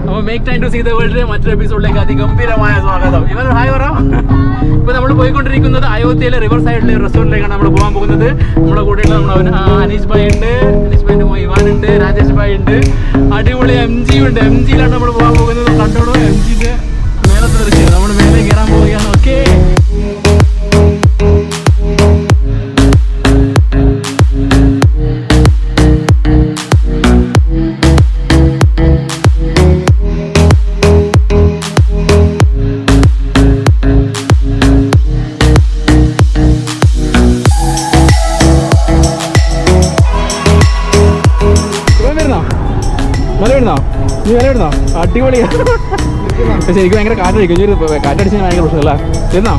അപ്പൊ make time to see the വേൾഡിലെ മറ്റൊരു എപ്പിസോഡിലേക്ക് അതിഗംഭീരമായ സ്വാഗതം ഇവർ ഹായ് പറ ഇപ്പൊ നമ്മൾ പോയിക്കൊണ്ടിരിക്കുന്നത് അയോധ്യയിലെ റിവർ സൈഡിലെ റെസ്റ്റോറൻറ്റിലേക്കാണ് നമ്മൾ പോകാൻ പോകുന്നത് നമ്മുടെ കൂടെയുള്ള നമ്മുടെ അവൻ- ആ, അനീഷ് ഭായ് ഉണ്ട് അനീഷ് ഭായിന്റെ മോൻ ഇവാൻ ഉണ്ട് രാജേഷ് ഭായ് ഉണ്ട് അടിപൊളി എം ജി ഉണ്ട് എം ജിയിലാണ് നമ്മൾ പോകാൻ പോകുന്നത് കണ്ടോളൂ എം ജിന്റെ മേലത്തെ ദൃശ്യം നമ്മൾ മേലെ കയറാൻ പോവുകയാണ് ഓക്കെ ഇവൻ വരുന്നോ മല വരുന്നോ നീ വില വരുന്നോ അടിപൊളിയാ പക്ഷെ എനിക്ക് ഭയങ്കര കാറ്റടിക്കും ഒരു കാറ്റടിച്ചാൽ ഭയങ്കര പ്രശ്നമല്ല വരുന്നോ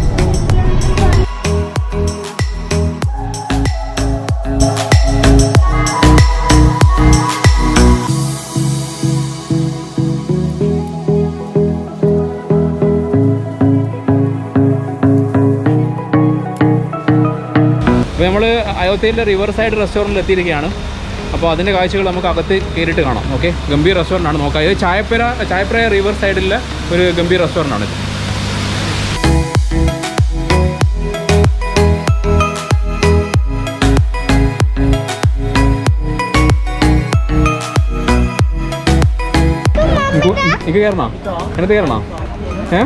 അപ്പോൾ നമ്മൾ അയോധ്യയിലെ റിവർ സൈഡ് റെസ്റ്റോറൻറ്റിൽ എത്തിയിരിക്കുകയാണ് അപ്പോൾ അതിൻ്റെ കാഴ്ചകൾ നമുക്ക് അകത്ത് കയറിയിട്ട് കാണാം ഓക്കെ ഗംഭീർ റെസ്റ്റോറൻ്റ് ആണ് നോക്കാം ഇത് ചായപ്പുര ചായപ്പുര റിവർ സൈഡിലെ ഒരു ഗംഭീർ റെസ്റ്റോറൻ്റ് ആണ് ഇത് എനിക്ക് കയറണോ അതിനകത്ത് കയറണോ ഏ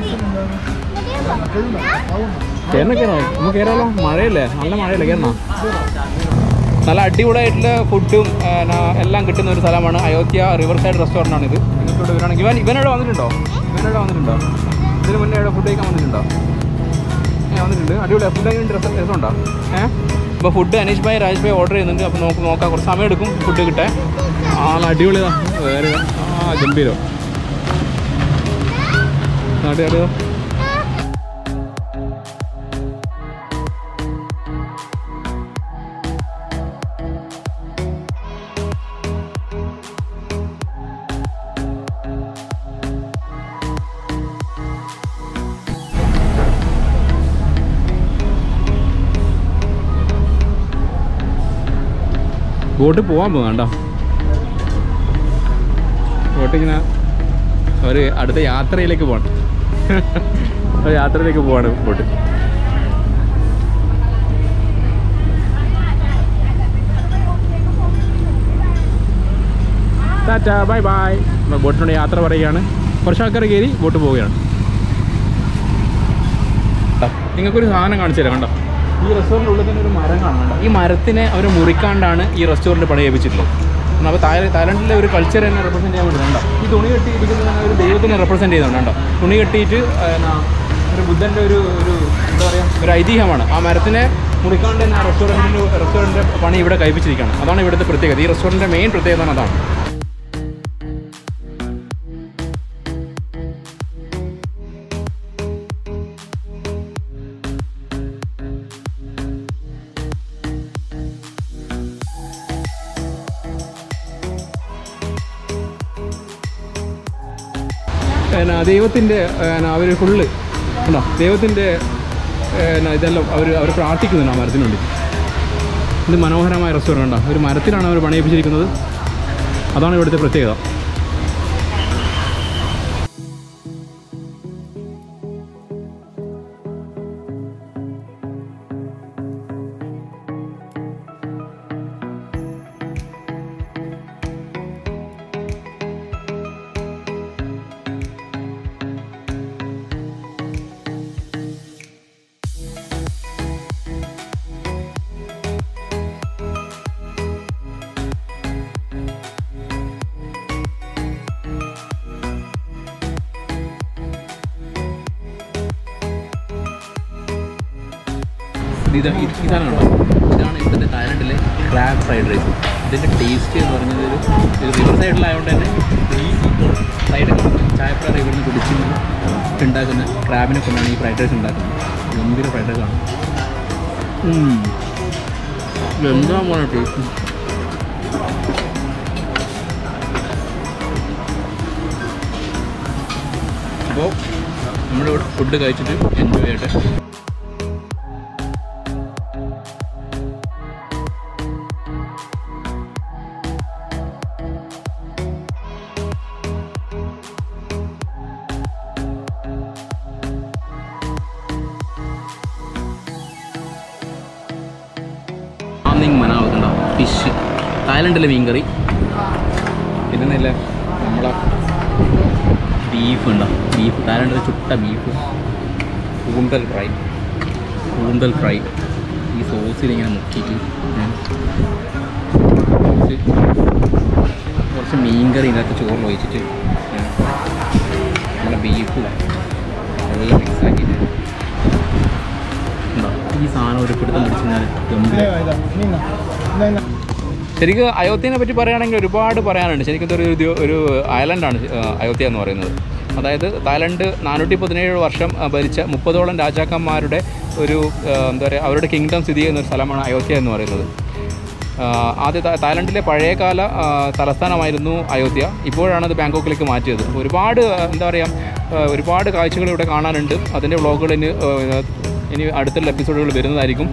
കയറണ കയറോ നമുക്ക് കയറാലോ മഴയല്ലേ നല്ല മഴയല്ലേ കയറണോ നല്ല അടിപൊളിയായിട്ടുള്ള ഫുഡും എല്ലാം കിട്ടുന്ന ഒരു സ്ഥലമാണ് അയോധ്യ റിവർ സൈഡ് റെസ്റ്റോറൻ്റ് ആണ് ഇത് നിങ്ങൾക്ക് ഇവിടെ വരികയാണെങ്കിൽ ഇവൻ ഇവനോട് വന്നിട്ടുണ്ടോ ഇവനോട് വന്നിട്ടുണ്ടോ ഇതിന് മുന്നേ ഇവിടെ ഫുഡ് കഴിക്കാൻ വന്നിട്ടുണ്ടോ ഏ വന്നിട്ടുണ്ട് അടിപൊളി ഫുഡ് കഴിക്കാൻ രസം രസമുണ്ടോ ഏ അപ്പോൾ ഫുഡ് അനീഷ് ഭായ് രാജേഷ് ഭായ് ഓർഡർ ചെയ്യുന്നുണ്ട് അപ്പോൾ നോക്ക് നോക്കാം കുറച്ച് സമയം എടുക്കും ഫുഡ് കിട്ടാൻ ആ നല്ല അടിപൊളിതാ വേറെ ആ ഗംഭീരം നാട്ടി അറിയോ ബോട്ട് പോകാൻ പോകണ്ട ബോട്ടിങ്ങനെ ഒരു അടുത്ത യാത്രയിലേക്ക് പോകണം ഒരു യാത്രയിലേക്ക് പോവാണ് ബോട്ട് ടാറ്റ ബൈ ബൈ ബോട്ടിനോട് യാത്ര പറയുകയാണ് കുറച്ച് ആൾക്കാർ കയറി ബോട്ട് പോവുകയാണ് നിങ്ങൾക്കൊരു സാധനം കാണിച്ചു തരാം കണ്ടോ ഈ റെസ്റ്റോറൻറ്റ് ഉള്ളിൽ തന്നെ ഒരു മരം കാണാം കണ്ടോ ഈ മരത്തിനെ അവർ മുറിക്കാണ്ടാണ് ഈ റെസ്റ്റോറൻറ്റ് പണിയേപ്പിച്ചിട്ടുള്ളത് കാരണം അപ്പോൾ തായ് തായ്ലൻഡിലെ ഒരു കൾച്ചർ തന്നെ റെപ്രസെൻറ്റ് ചെയ്യാൻ വേണ്ടി കണ്ടോ ഈ തുണി കെട്ടിയിരിക്കുന്നത് തന്നെ ഒരു ദൈവത്തിനെ റെപ്രസെൻറ്റ് ചെയ്യുന്നുണ്ട് കണ്ടോ തുണി കെട്ടിയിട്ട് ആ, എന്നാ, ഒരു ബുദ്ധൻ്റെ ഒരു ഒരു എന്താ പറയുക ഒരു ഐതിഹ്യമാണ് ആ മരത്തിനെ മുറിക്കാണ്ട് തന്നെ ആ റെസ്റ്റോറൻറ്റിൻ്റെ റെസ്റ്റോറൻറ്റിൻ്റെ പണി ഇവിടെ കഴിപ്പിച്ചിരിക്കുകയാണ് അതാണ് ഇവിടുത്തെ പ്രത്യേകത ഈ റെസ്റ്റോറൻറ്റിൻ്റെ മെയിൻ പ്രത്യേകത അതാണ് എന്നാ ദൈവത്തിൻ്റെ അവർ ഫുള്ള് ഉണ്ടോ ദൈവത്തിൻ്റെ എന്നാ ഇതെല്ലാം അവർ അവർ പ്രാർത്ഥിക്കുന്നുണ്ട് ആ മരത്തിന് വേണ്ടി ഇത് മനോഹരമായ റെസ്റ്റോറൻ്റ് ഉണ്ടോ ഒരു മരത്തിലാണ് അവർ പണിയിപ്പിച്ചിരിക്കുന്നത് അതാണ് ഇവിടുത്തെ പ്രത്യേകത ഇത് ഇത് ഇതാണ് കണ്ടോ ഇതാണ് ഇവിടുത്തെ തായ്ലൻഡിലെ ക്രാബ് ഫ്രൈഡ് റൈസ് ഇതിൻ്റെ ടേസ്റ്റ് എന്ന് പറയുന്നത് ഒരു ഒരു റിവർ സൈഡിലായതുകൊണ്ട് തന്നെ ഈ സൈഡ് ചായപ്പുഴ റിവറിൽ നിന്ന് കുടിച്ച് ഉണ്ടാക്കുന്ന ക്രാബിനെ കൊണ്ടാണ് ഈ ഫ്രൈഡ് റൈസ് ഉണ്ടാക്കുന്നത് ഗംഭീര ഫ്രൈഡ് റൈസ് ആണ് എന്താ മോനെ ടേസ്റ്റ് അപ്പോൾ നമ്മളിവിടെ ഫുഡ് കഴിച്ചിട്ട് എൻജോയ് ചെയ്യട്ടെ തായ്ലൻഡിലെ മീൻകറി പിന്നെ നല്ല നമ്മളെ ബീഫ് ഉണ്ടോ ബീഫ് തായ്ലൻഡിലെ ചുട്ട ബീഫ് കൂന്തൽ ഫ്രൈ കൂന്തൽ ഫ്രൈ ഈ സോസിൽ ഇങ്ങനെ മുക്കിയിട്ട് ഉം. കുറച്ച് കുറച്ച് മീൻകറി ഇതിനകത്ത് ചോറിൽ ഒഴിച്ചിട്ട് ഉം. നമ്മുടെ ബീഫ് എല്ലാം മിക്സ് ആക്കിയിട്ട് ഉണ്ടോ ഈ സാധനം ഒരു പിടുത്തം പിടിച്ചാൽ ശരിക്കും അയോധ്യനെ പറ്റി പറയുകയാണെങ്കിൽ ഒരുപാട് പറയാനുണ്ട് ശരിക്കും ഇതൊരു ഒരു ഒരു ഐലൻഡാണ് അയോധ്യ എന്ന് പറയുന്നത് അതായത് തായ്ലൻഡ് നാനൂറ്റി പതിനേഴ് വർഷം ആ, ഭരിച്ച മുപ്പതോളം രാജാക്കന്മാരുടെ ഒരു ആ, എന്താ പറയുക അവരുടെ കിങ്ഡം സ്ഥിതി ചെയ്യുന്ന ഒരു സ്ഥലമാണ് അയോധ്യ എന്ന് പറയുന്നത് ആ, ആദ്യ താ- തായ്ലൻഡിലെ പഴയകാല ആ, തലസ്ഥാനമായിരുന്നു അയോധ്യ ഇപ്പോഴാണ് അത് ബാങ്കോക്കിലേക്ക് മാറ്റിയത് ഒരുപാട് ആ, എന്താ പറയുക ആ, ഒരുപാട് കാഴ്ചകൾ ഇവിടെ കാണാനുണ്ട് അതിൻ്റെ വ്ളോഗുകൾ ഇനി ആ, ഇനി അടുത്തുള്ള എപ്പിസോഡുകൾ വരുന്നതായിരിക്കും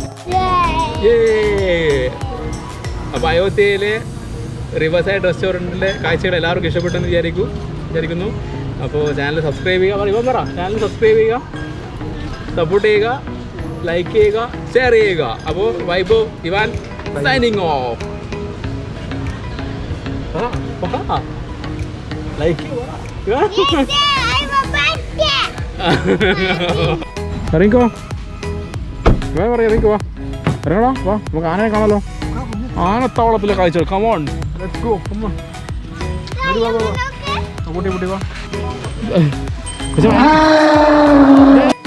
അപ്പോൾ അയോധ്യയിലെ റിവർ സൈഡ് റെസ്റ്റോറൻറ്റിലെ കാഴ്ചകൾ എല്ലാവർക്കും ഇഷ്ടപ്പെട്ടെന്ന് വിചാരിക്കൂ വിചാരിക്കുന്നു അപ്പോൾ ചാനൽ സബ്സ്ക്രൈബ് ചെയ്യുക പറ, ഇവൻ പറ ചാനൽ സബ്സ്ക്രൈബ് ചെയ്യുക സപ്പോർട്ട് ചെയ്യുക ലൈക്ക് ചെയ്യുക ഷെയർ ചെയ്യുക അപ്പോൾ വൈബോ ഇവാൻ സൈനിങ് ഓഫ് ലൈക്ക് ഇറങ്ങിക്കോ വേ പറയാം ഇറങ്ങിക്കോ വാ ഇറങ്ങടാ വാ നമുക്ക് ആനയെ കാണാലോ ആനത്താവളത്തിലെ കാഴ്ചകൾ കമോൺ ലെറ്റ്സ് ഗോ കമോൺ വരൂ വാ വാ വാ കൂട്ടി കൂട്ടി വാ